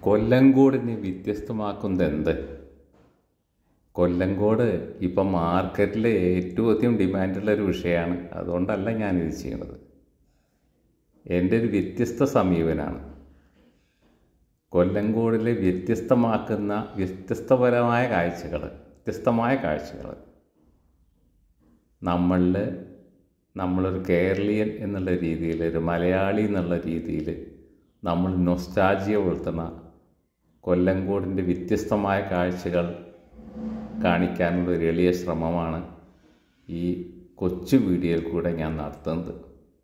കൊല്ലങ്കോടിനെ വ്യത്യസ്തമാക്കുന്നത് എന്ത് കൊല്ലങ്കോട് ഇപ്പം മാർക്കറ്റിൽ ഏറ്റവും അധികം ഡിമാൻഡുള്ള ഒരു വിഷയമാണ് അതുകൊണ്ടല്ല ഞാനിത് ചെയ്യുന്നത് എൻ്റെ ഒരു വ്യത്യസ്ത സമീപനാണ് കൊല്ലങ്കോടിലെ വ്യത്യസ്തമാക്കുന്ന വ്യത്യസ്തപരമായ കാഴ്ചകൾ വ്യത്യസ്തമായ കാഴ്ചകൾ നമ്മളിൽ നമ്മളൊരു കേരളീയൻ എന്നുള്ള രീതിയിൽ ഒരു മലയാളി എന്നുള്ള രീതിയിൽ നമ്മൾ നൊസ്റ്റാജിയ ഉൾത്തുന്ന കൊല്ലങ്കോടിൻ്റെ വ്യത്യസ്തമായ കാഴ്ചകൾ കാണിക്കാനുള്ള ഒരു എളിയ ശ്രമമാണ് ഈ കൊച്ചു വീഡിയോയിൽ കൂടെ ഞാൻ നടത്തുന്നത്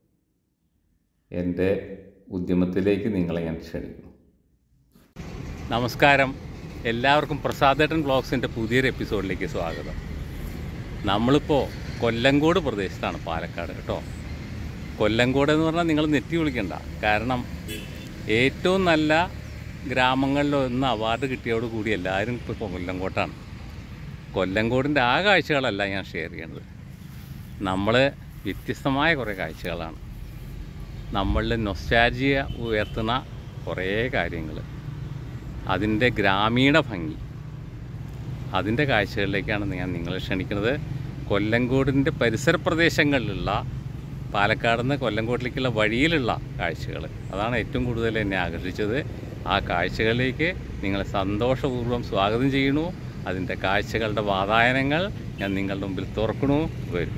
എൻ്റെ ഉദ്യമത്തിലേക്ക് നിങ്ങളെ ഞാൻ ക്ഷണിക്കുന്നു നമസ്കാരം എല്ലാവർക്കും പ്രസാദേട്ടൻ ബ്ലോഗ്സിൻ്റെ പുതിയൊരു എപ്പിസോഡിലേക്ക് സ്വാഗതം നമ്മളിപ്പോൾ കൊല്ലങ്കോട് പ്രദേശത്താണ് പാലക്കാട് കേട്ടോ കൊല്ലങ്കോട് എന്ന് പറഞ്ഞാൽ നിങ്ങൾ നെറ്റി വിളിക്കണ്ട കാരണം ഏറ്റവും നല്ല ഗ്രാമങ്ങളിലൊന്ന് അവാർഡ് കിട്ടിയോട് കൂടി എല്ലാവരും ഇപ്പോൾ കൊല്ലങ്കോട്ടാണ് കൊല്ലങ്കോടിൻ്റെ ആ കാഴ്ചകളല്ല ഞാൻ ഷെയർ ചെയ്യണത് നമ്മൾ വ്യത്യസ്തമായ കുറേ കാഴ്ചകളാണ് നമ്മളിൽ നൊസ്റ്റാജിയ ഉയർത്തുന്ന കുറേ കാര്യങ്ങൾ അതിൻ്റെ ഗ്രാമീണ ഭംഗി അതിൻ്റെ കാഴ്ചകളിലേക്കാണ് ഞാൻ നിങ്ങളെ ക്ഷണിക്കുന്നത് കൊല്ലങ്കോടിൻ്റെ പരിസര പ്രദേശങ്ങളിലുള്ള പാലക്കാട് നിന്ന് കൊല്ലങ്കോട്ടിലേക്കുള്ള വഴിയിലുള്ള കാഴ്ചകൾ അതാണ് ഏറ്റവും കൂടുതൽ എന്നെ ആകർഷിച്ചത് ആ കാഴ്ചകളിലേക്ക് നിങ്ങളെ സന്തോഷപൂർവ്വം സ്വാഗതം ചെയ്യണു അതിൻ്റെ കാഴ്ചകളുടെ വാതായനങ്ങൾ ഞാൻ നിങ്ങളുടെ മുമ്പിൽ തുറക്കണു വരും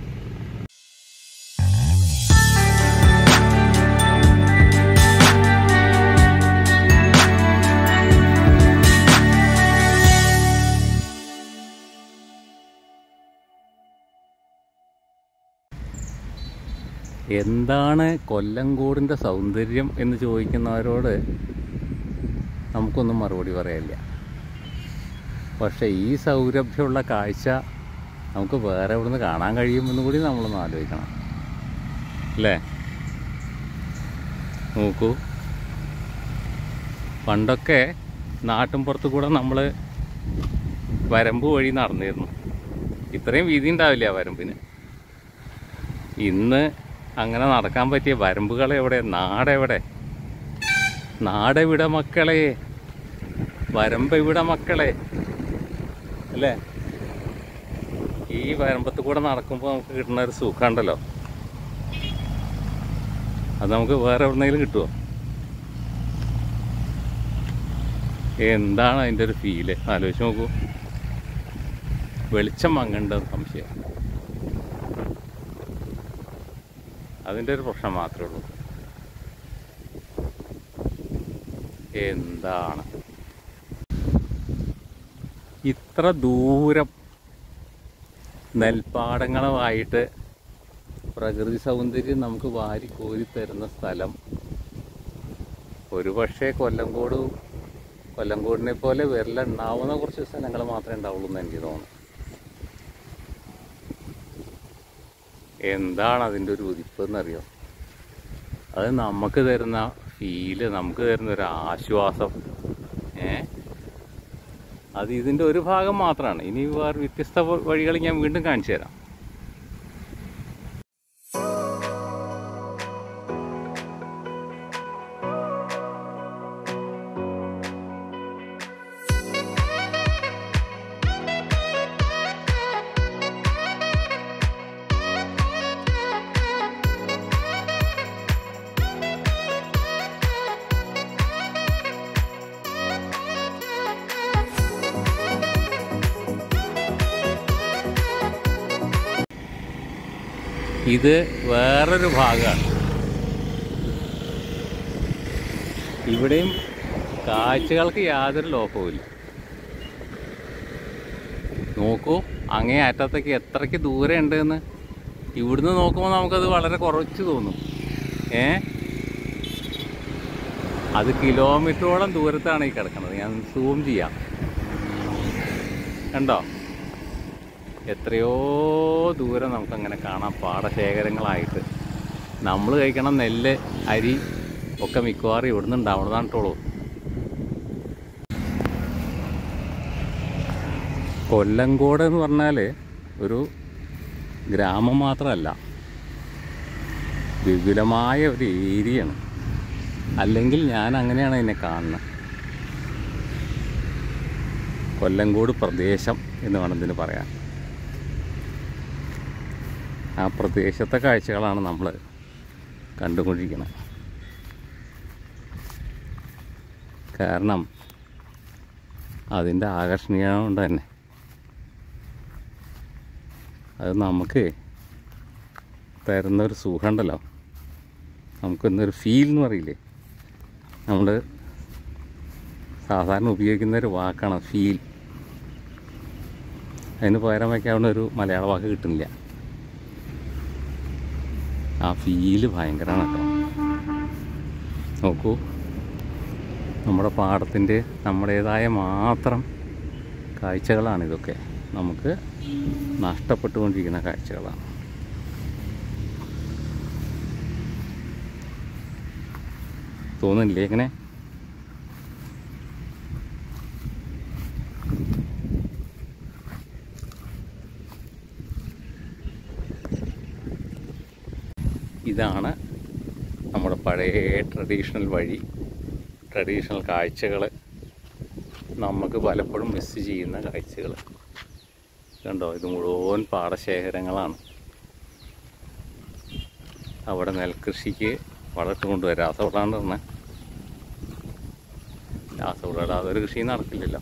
എന്താണ് കൊല്ലങ്കോടിൻ്റെ സൗന്ദര്യം എന്ന് ചോദിക്കുന്നവരോട് നമുക്കൊന്നും മറുപടി പറയാനില്ല പക്ഷേ ഈ സൗരഭ്യമുള്ള കാഴ്ച നമുക്ക് വേറെ എവിടെ നിന്ന് കാണാൻ കഴിയുമെന്ന് കൂടി നമ്മളൊന്ന് ആലോചിക്കണം അല്ലേ നോക്കൂ പണ്ടൊക്കെ നാട്ടിൻപുറത്ത് കൂടെ നമ്മൾ വരമ്പ് വഴി നടന്നിരുന്നു ഇത്രയും വീതി ഉണ്ടാവില്ല ആ വരമ്പിന് ഇന്ന് അങ്ങനെ നടക്കാൻ പറ്റിയ വരമ്പുകൾ എവിടെ നാടെവിടെ നാടെവിടെ മക്കളെ വരമ്പ് ഇവിടെ മക്കളെ അല്ലേ ഈ വരമ്പത്ത് കൂടെ നടക്കുമ്പോൾ നമുക്ക് കിട്ടുന്ന ഒരു സുഖമുണ്ടല്ലോ അത് നമുക്ക് വേറെ എവിടെന്നെങ്കിലും കിട്ടുമോ എന്താണ് അതിൻ്റെ ഒരു ഫീല് ആലോചിച്ച് നോക്കൂ വെളിച്ചം മങ്ങേണ്ട സംശയം അതിൻ്റെ ഒരു പ്രശ്നം മാത്രമേ ഉള്ളൂ എന്താണ് ഇത്ര ദൂരം നെൽപ്പാടങ്ങളുമായിട്ട് പ്രകൃതി സൗന്ദര്യം നമുക്ക് വാരി കോരി തരുന്ന സ്ഥലം ഒരുപക്ഷെ കൊല്ലങ്കോട് കൊല്ലങ്കോടിനെ പോലെ വിരലുണ്ടാവുന്ന കുറച്ച് സ്ഥലങ്ങൾ മാത്രമേ ഉണ്ടാവുള്ളൂ എന്ന് എനിക്ക് തോന്നുന്നു എന്താണ് അതിൻ്റെ ഒരു ഉദിപ്പ് എന്നറിയോ അത് നമുക്ക് തരുന്ന ഫീല് നമുക്ക് തരുന്ന ഒരു ആശ്വാസം ഏ അത് ഇതിൻ്റെ ഒരു ഭാഗം മാത്രമാണ് ഇനി വേറെ വ്യത്യസ്ത വഴികൾ ഞാൻ വീണ്ടും കാണിച്ചു തരാം ഇത് വേറൊരു ഭാഗമാണ് ഇവിടെയും കാഴ്ചകൾക്ക് യാതൊരു ലോപ്പവുമില്ല നോക്കൂ അങ്ങേ അറ്റത്തേക്ക് എത്രയ്ക്ക് ദൂരം ഉണ്ടെന്ന് ഇവിടുന്ന് നോക്കുമ്പോൾ നമുക്കത് വളരെ കുറച്ച് തോന്നും ഏ അത് കിലോമീറ്ററോളം ദൂരത്താണ് ഈ കിടക്കുന്നത് ഞാൻ സൂം ചെയ്യാം കണ്ടോ എത്രയോ ദൂരം നമുക്കങ്ങനെ കാണാം പാടശേഖരങ്ങളായിട്ട് നമ്മൾ കഴിക്കണം നെല്ല് അരി ഒക്കെ മിക്കവാറും ഇവിടുന്ന് ഉണ്ടാവണതാണ് കേട്ടോളൂ കൊല്ലങ്കോട് എന്ന് പറഞ്ഞാൽ ഒരു ഗ്രാമം മാത്രമല്ല വിപുലമായ ഒരു ഏരിയയാണ് അല്ലെങ്കിൽ ഞാൻ അങ്ങനെയാണ് അതിനെ കാണുന്നത് കൊല്ലങ്കോട് പ്രദേശം എന്ന് വേണം ഇതിന് പറയാൻ ആ പ്രദേശത്തെ കാഴ്ചകളാണ് നമ്മൾ കണ്ടുകൊണ്ടിരിക്കുന്നത് കാരണം അതിൻ്റെ ആകർഷണീയത കൊണ്ട് തന്നെ അത് നമുക്ക് തരുന്നൊരു സുഖമുണ്ടല്ലോ നമുക്കൊന്നൊരു ഫീൽ എന്ന് പറയില്ലേ നമ്മൾ സാധാരണ ഉപയോഗിക്കുന്ന ഒരു വാക്കാണ് ഫീൽ അതിന് പകരം വയ്ക്കാവുന്ന ഒരു മലയാള വാക്ക് കിട്ടുന്നില്ല ആ ഫീല് ഭയങ്കരമാണ് കേട്ടോ നോക്കൂ നമ്മുടെ പാടത്തിൻ്റെ നമ്മുടേതായ മാത്രം കാഴ്ചകളാണ് ഇതൊക്കെ നമുക്ക് നഷ്ടപ്പെട്ടുകൊണ്ടിരിക്കുന്ന കാഴ്ചകളാണ് തോന്നുന്നില്ലേ ഇങ്ങനെ ഇതാണ് നമ്മുടെ പഴയ ട്രഡീഷണൽ വഴി ട്രഡീഷണൽ കാഴ്ചകൾ നമുക്ക് പലപ്പോഴും മിസ് ചെയ്യുന്ന കാഴ്ചകൾ കണ്ടോ ഇത് മുഴുവൻ പാടശേഖരങ്ങളാണ് അവിടെ നെൽകൃഷിക്ക് വളർത്ത് കൊണ്ടുവരാം രാസവളാണ് പറഞ്ഞത് രാസവളം ഇടാതെ ഒരു കൃഷി നടക്കില്ലല്ലോ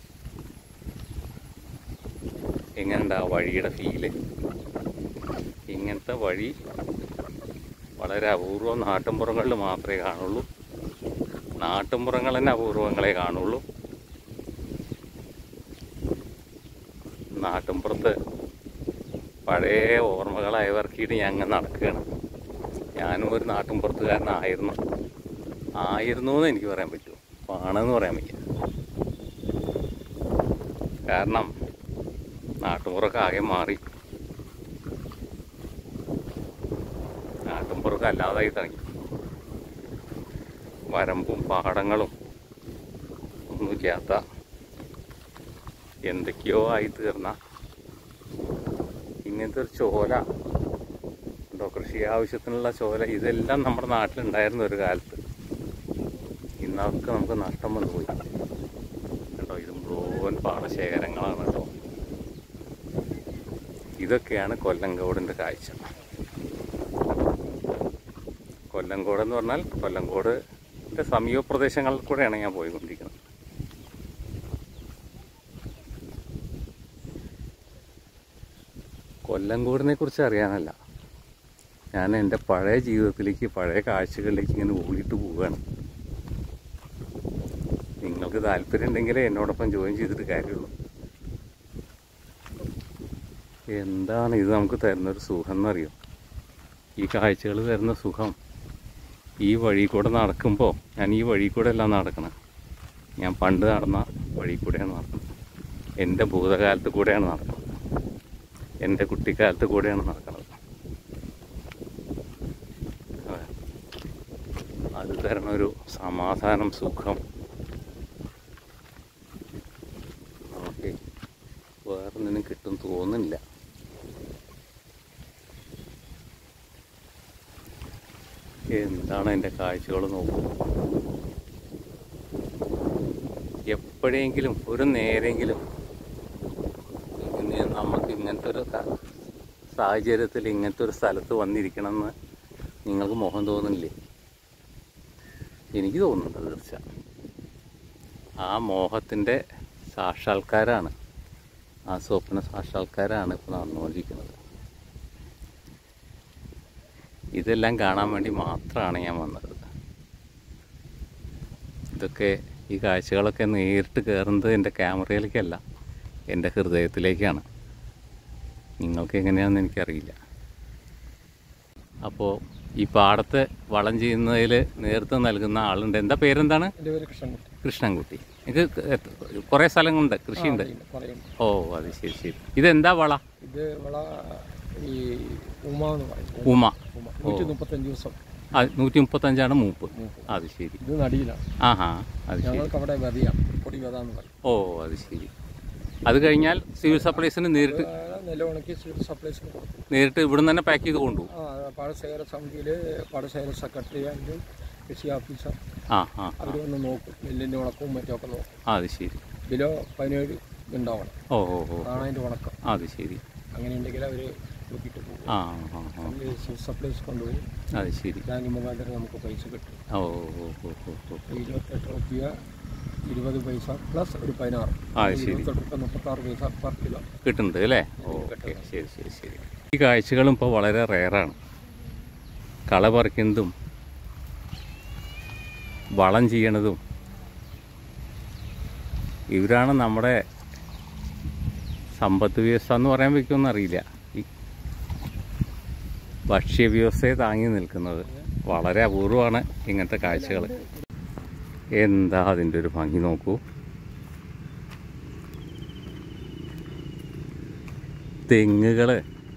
എങ്ങനെയുണ്ട് ആ വഴിയുടെ ഫീല് ഇങ്ങനത്തെ വഴി വളരെ അപൂർവം നാട്ടിൻപുറങ്ങളിൽ മാത്രമേ കാണുള്ളൂ നാട്ടിൻപുറങ്ങൾ തന്നെ അപൂർവങ്ങളെ കാണുള്ളൂ നാട്ടിൻപുറത്ത് പഴയ ഓർമ്മകളയവർക്കിയിട്ട് ഞാൻ അങ്ങ് നടക്കുകയാണ് ഞാനും ഒരു നാട്ടിൻപുറത്തുകാരനായിരുന്നു ആയിരുന്നു എന്ന് എനിക്ക് പറയാൻ പറ്റുമോ ആണെന്ന് പറയാൻ വയ്യ കാരണം നാട്ടുമ്പുറമൊക്കെ ആകെ മാറി നാട്ടുമ്പുറമൊക്കെ അല്ലാതായി തുടങ്ങി വരമ്പും പാടങ്ങളും ഒന്നുമില്ലാത്ത എന്തൊക്കെയോ ആയി തീർന്ന ഇങ്ങനത്തെ ഒരു ചോല ഉണ്ടോ കൃഷി ആവശ്യത്തിനുള്ള ചോല ഇതെല്ലാം നമ്മുടെ നാട്ടിലുണ്ടായിരുന്ന ഒരു കാലത്ത് ഇന്നതൊക്കെ നമുക്ക് നഷ്ടം വന്നു പോയി കേട്ടോ ഇത് മുഴുവൻ പാടശേഖരങ്ങളാണ് കേട്ടോ ഇതൊക്കെയാണ് കൊല്ലങ്കോടിൻ്റെ കാഴ്ച കൊല്ലങ്കോട് എന്ന് പറഞ്ഞാൽ കൊല്ലങ്കോടിൻ്റെ സമീപ പ്രദേശങ്ങളിൽ കൂടെയാണ് ഞാൻ പോയിക്കൊണ്ടിരിക്കുന്നത് കൊല്ലങ്കോടിനെ കുറിച്ച് അറിയാനല്ല ഞാൻ എൻ്റെ പഴയ ജീവിതത്തിലേക്ക് പഴയ കാഴ്ചകളിലേക്ക് ഇങ്ങനെ ഓടിയിട്ട് പോവുകയാണ് നിങ്ങൾക്ക് താല്പര്യം ഉണ്ടെങ്കിലേ എന്നോടൊപ്പം ജോയിൻ ചെയ്തിട്ട് കാര്യമുള്ളൂ എന്താണ് ഇത് നമുക്ക് തരുന്നൊരു സുഖം എന്നറിയോ ഈ കാഴ്ചകൾ തരുന്ന സുഖം ഈ വഴി കൂടെ നടക്കുമ്പോൾ ഞാൻ ഈ വഴി കൂടെ അല്ല നടക്കണം ഞാൻ പണ്ട് നടന്ന വഴി കൂടെയാണ് നടക്കുന്നത് എൻ്റെ ഭൂതകാലത്ത് കൂടെയാണ് നടക്കുന്നത് എൻ്റെ കുട്ടിക്കാലത്ത് കൂടെയാണ് നടക്കുന്നത് അതെ. അത് തരണ ഒരു സമാധാനം സുഖം നമുക്ക് വേറൊന്നിനും കിട്ടും തോന്നുന്നില്ല എന്താണ് എൻ്റെ കാഴ്ചകൾ നോക്കൂ എപ്പോഴെങ്കിലും ഒരു നേരെങ്കിലും ഇനി നമുക്ക് ഇങ്ങനത്തെ ഒരു ക- സാഹചര്യത്തിൽ ഇങ്ങനത്തെ ഒരു സ്ഥലത്ത് വന്നിരിക്കണമെന്ന് നിങ്ങൾക്ക് മോഹം തോന്നുന്നില്ലേ എനിക്ക് തോന്നുന്നുണ്ട് തീർച്ച ആ മോഹത്തിൻ്റെ സാക്ഷാത്കാരാണ് ആ സ്വപ്ന സാക്ഷാത്കാരാണ് ഇപ്പോൾ നടന്നുകൊണ്ടിരിക്കുന്നത് ഇതെല്ലാം കാണാൻ വേണ്ടി മാത്രമാണ് ഞാൻ വന്നത് ഇതൊക്കെ ഈ കാഴ്ചകളൊക്കെ നേരിട്ട് കയറുന്നത് എൻ്റെ ക്യാമറയിലേക്കല്ല എൻ്റെ ഹൃദയത്തിലേക്കാണ് നിങ്ങൾക്ക് എങ്ങനെയാണെന്ന് എനിക്കറിയില്ല അപ്പോൾ ഈ പാടത്ത് വളം ചെയ്യുന്നതിൽ നേതൃത്വം നൽകുന്ന ആളുണ്ട് എന്താ പേരെന്താണ് എൻ്റെ പേര് കൃഷ്ണൻകുട്ടി കൃഷ്ണൻകുട്ടി എനിക്ക് കുറേ സ്ഥലങ്ങളുണ്ട് കൃഷിയുണ്ട് പറയുന്നു ഓ അത് ശരി ശരി ഇതെന്താ വള ഇത് വള ഈ ഉമ എന്ന് പറയും ഉമ ഉമ നൂറ്റി മുപ്പത്തഞ്ച് ദിവസം ആ നൂറ്റി മുപ്പത്തഞ്ചാണ് മൂപ്പ് മൂപ്പ്. അത് ശരി ഇത് നടിയിലാണ് ആഹാ അത് ശരി ഞങ്ങൾക്ക് അവിടെ വെതയാം പൊടി വെത എന്ന് പറയും ഓ അത് ശരി അത് കഴിഞ്ഞാൽ സിവിൽ സപ്ലൈസിന് നേരിട്ട് ഇത് നെല്ല് ഉണക്കി സിവിൽ സപ്ലൈസിന് കൊടുക്കും നേരിട്ട് ഇവിടുന്ന് തന്നെ പാക്ക് ചെയ്ത് കൊണ്ടുപോകും ആ പാടശേഖര സമിതിയിൽ പാടശേഖര സെക്രട്ടറി ആൻഡ് കൃഷി ഓഫീസർ ആ ആ അവർ വന്ന് നോക്കും നെല്ലിൻ്റെ ഉണക്കവും മറ്റുമൊക്കെ നോക്കും ആ അത് ശരി ബിലോ പതിനേഴ് ഉണ്ടാവണം ഓ ഓ ഓ അതാണ് അതിൻ്റെ ഉണക്കം അത് ശരി അങ്ങനെ ഉണ്ടെങ്കിൽ അവർ നോക്കിയിട്ട് പോകും ആ ആ ആ സിവിൽ സപ്ലൈസ് കൊണ്ടുപോയി അത് ശരി ബാങ്ക് മുഖാന്തരം നമുക്ക് പൈസ കിട്ടും ഓ ഓ ഓ ഓ ഓ അപ്പോൾ ഇരുപത്തെട്ട് റുപ്യ ഇരുപത് പൈസ പ്ലസ് ഒരു പതിനാറ് ആ ശരി ഇരുപത്തെട്ട് റുപ്യ മുപ്പത്താറ് പൈസ പെർ കിലോ കിട്ടുന്നുണ്ട് അല്ലേ ഓക്കെ ശരി ശരി ശരി ഈ കാഴ്ചകളും ഇപ്പോൾ വളരെ റെയറാണ് കള പറിക്കുന്നതും വളം ചെയ്യണതും ഇവരാണ് നമ്മുടെ സമ്പത്ത് വ്യവസ്ഥ എന്ന് പറയാൻ പറ്റുമെന്ന് അറിയില്ല ഈ ഭക്ഷ്യ വ്യവസ്ഥയെ താങ്ങി നിൽക്കുന്നത് വളരെ അപൂർവമാണ് ഇങ്ങനത്തെ കാഴ്ചകൾ എന്താ അതിൻ്റെ ഒരു ഭംഗി നോക്കൂ തെങ്ങുകൾ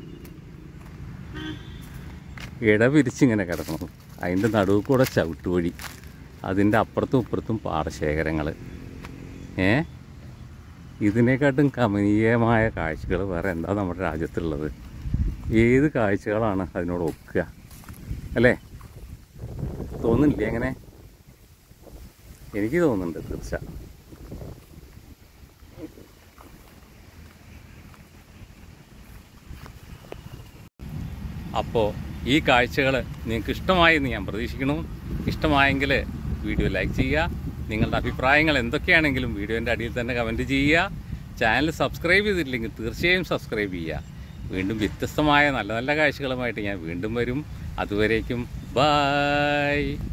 ഇടപിരിച്ചിങ്ങനെ കിടക്കണം അതിൻ്റെ നടുവ് കൂടെ ചവിട്ടുവഴി അതിൻ്റെ അപ്പുറത്തും ഇപ്പുറത്തും പാടശേഖരങ്ങൾ ഏ ഇതിനെക്കാട്ടും കമനീയമായ കാഴ്ചകൾ വേറെ എന്താ നമ്മുടെ രാജ്യത്തുള്ളത് ഏത് കാഴ്ചകളാണ് അതിനോട് ഒക്കുക അല്ലേ തോന്നുന്നില്ലേ അങ്ങനെ എനിക്ക് തോന്നുന്നുണ്ട് തീർച്ച അപ്പോൾ ഈ കാഴ്ചകൾ നിങ്ങൾക്ക് ഇഷ്ടമായി എന്ന് ഞാൻ പ്രതീക്ഷിക്കുന്നു ഇഷ്ടമായെങ്കിൽ വീഡിയോ ലൈക്ക് ചെയ്യുക നിങ്ങളുടെ അഭിപ്രായങ്ങൾ എന്തൊക്കെയാണെങ്കിലും വീഡിയോൻ്റെ അടിയിൽ തന്നെ കമൻറ്റ് ചെയ്യുക ചാനൽ സബ്സ്ക്രൈബ് ചെയ്തിട്ടില്ലെങ്കിൽ തീർച്ചയായും സബ്സ്ക്രൈബ് ചെയ്യുക വീണ്ടും വ്യത്യസ്തമായ നല്ല നല്ല കാഴ്ചകളുമായിട്ട് ഞാൻ വീണ്ടും വരും അതുവരേക്കും ബായ്